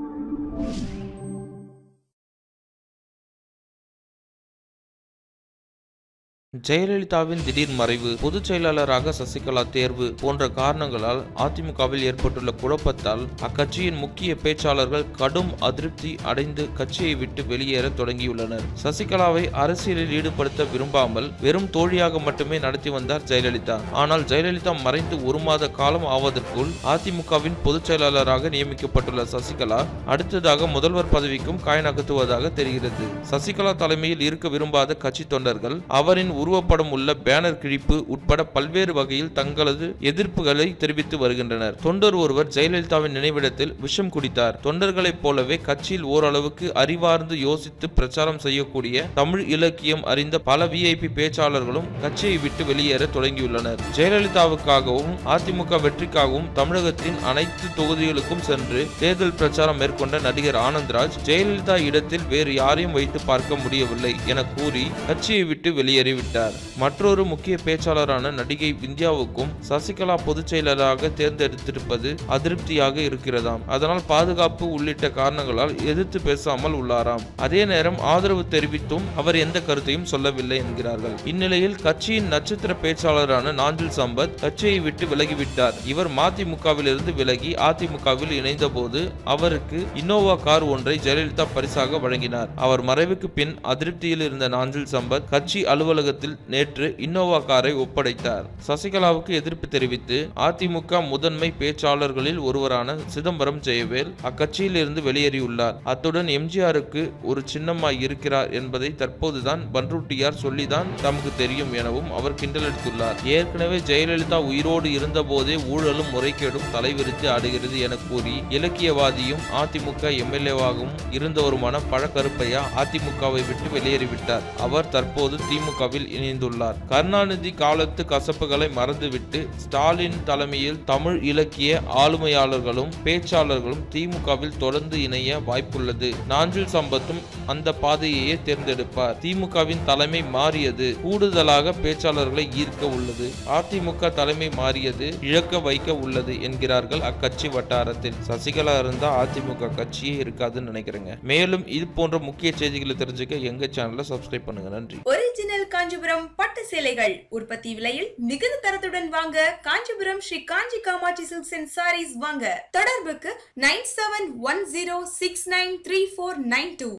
ஜெயலலிதாவின் திடீர் மறைவு பொதுச் செயலாளராக சசிகலா தேர்வு போன்ற காரணங்களால் அதிமுகவில் ஏற்பட்டுள்ள குழப்பத்தால் அக்கட்சியின் முக்கிய பேச்சாளர்கள் கடும் அதிருப்தி அடைந்து கட்சியை விட்டு வெளியேற தொடங்கியுள்ளனர் சசிகலாவை அரசியலில் ஈடுபடுத்த விரும்பாமல் வெறும் தோழியாக மட்டுமே நடத்தி வந்தார் ஜெயலலிதா ஆனால் ஜெயலலிதா மறைந்து ஒரு மாத காலம் ஆவதற்குள் அதிமுகவின் பொதுச் செயலாளராக நியமிக்கப்பட்டுள்ள சசிகலா அடுத்ததாக முதல்வர் பதவிக்கும் காய் நகர்த்துவதாக தெரிகிறது சசிகலா தலைமையில் இருக்க விரும்பாத கட்சி தொண்டர்கள் அவரின் உருவப்படம் உள்ள பேனர் கிழிப்பு உட்பட பல்வேறு வகையில் தங்களது எதிர்ப்புகளை தெரிவித்து வருகின்றனர் தொண்டர் ஒருவர் ஜெயலலிதாவின் நினைவிடத்தில் விஷம் குடித்தார் தொண்டர்களைப் போலவே கட்சியில் ஓரளவுக்கு அறிவார்ந்து யோசித்து பிரச்சாரம் செய்யக்கூடிய தமிழ் இலக்கியம் அறிந்த பல விஐபி பேச்சாளர்களும் கட்சியை விட்டு வெளியேற தொடங்கியுள்ளனர் ஜெயலலிதாவுக்காகவும் அதிமுக வெற்றிக்காகவும் தமிழகத்தின் அனைத்து தொகுதிகளுக்கும் சென்று தேர்தல் பிரச்சாரம் மேற்கொண்ட நடிகர் ஆனந்த்ராஜ் ஜெயலலிதா இடத்தில் வேறு யாரையும் வைத்து பார்க்க முடியவில்லை என கூறி கட்சியை விட்டு வெளியேறிவிட்டார் மற்றொரு முக்கிய பேச்சாளரான நடிகை விந்தியாவுக்கும் சசிகலா பொதுச் செயலராக தேர்ந்தெடுத்திருப்பது அதிருப்தியாக இருக்கிறதாம் அதனால் பாதுகாப்பு உள்ளிட்ட காரணங்களால் எதிர்த்து பேசாமல் உள்ளாராம் அதே நேரம் ஆதரவு தெரிவித்தும் அவர் எந்த கருத்தையும் சொல்லவில்லை என்கிறார்கள் இந்நிலையில் கட்சியின் நட்சத்திர பேச்சாளரான நாஞ்சில் சம்பத் கட்சியை விட்டு விலகிவிட்டார் இவர் மதிமுகவிலிருந்து விலகி அதிமுகவில் இணைந்தபோது அவருக்கு இன்னோவா கார் ஒன்றை ஜெயலலிதா பரிசாக வழங்கினார் அவர் மறைவுக்கு பின் அதிருப்தியில் இருந்த நாஞ்சில் சம்பத் கட்சி அலுவலகத்தில் நேற்று இன்னோவா காரை ஒப்படைத்தார் சசிகலாவுக்கு எதிர்ப்பு தெரிவித்து அதிமுக முதன்மை பேச்சாளர்களில் ஒருவரான சிதம்பரம் ஜெயவேல் அக்கட்சியில் இருந்து வெளியேறியுள்ளார் அத்துடன் எம்ஜிஆருக்கு ஒரு சின்னமாய் இருக்கிறார் என்பதை தற்போதுதான் பன்ருட்டியார் சொல்லிதான் தமக்கு தெரியும் எனவும் அவர் கிண்டலடித்துள்ளார் ஏற்கனவே ஜெயலலிதா உயிரோடு இருந்தபோதே ஊழலும் முறைகேடும் தலைவிரித்து ஆடுகிறது என கூறி இலக்கியவாதியும் அதிமுக எம்எல்ஏவாகவும் இருந்தவருமான பழக்கருப்பையா அதிமுகவை விட்டு வெளியேறிவிட்டார் அவர் தற்போது திமுகவில் இணைந்துள்ளார் கருணாநிதி காலத்து கசப்புகளை மறந்துவிட்டு ஸ்டாலின் தலைமையில் தமிழ் இலக்கிய ஆளுமையாளர்களும் பேச்சாளர்களும் திமுகவில் தொடர்ந்து இணைய வாய்ப்புள்ளது நாஞ்சில் சம்பத்தும் அந்த பாதையையே தேர்ந்தெடுப்பார் திமுகவின் தலைமை மாறியது கூடுதலாக பேச்சாளர்களை ஈர்க்க உள்ளது அதிமுக தலைமை மாறியது இழக்க வைக்க உள்ளது என்கிறார்கள் அக்கட்சி வட்டாரத்தில் சசிகலா இருந்தா அதிமுக கட்சியே இருக்காதுன்னு நினைக்கிறேங்க மேலும் இது போன்ற முக்கிய செய்திகளை தெரிஞ்சுக்க எங்க சேனலை சப்ஸ்கிரைப் பண்ணுங்க நன்றி ஒரிஜினல் காஞ்சிபுரம் பட்டு சேலைகள் உற்பத்தி விலையில் மிகுந்த தரத்துடன் வாங்க Kanchipuram Sri Kanchi Kamakshi silks and sarees வாங்க தொடர்புக்கு nine seven one zero six nine three four nine two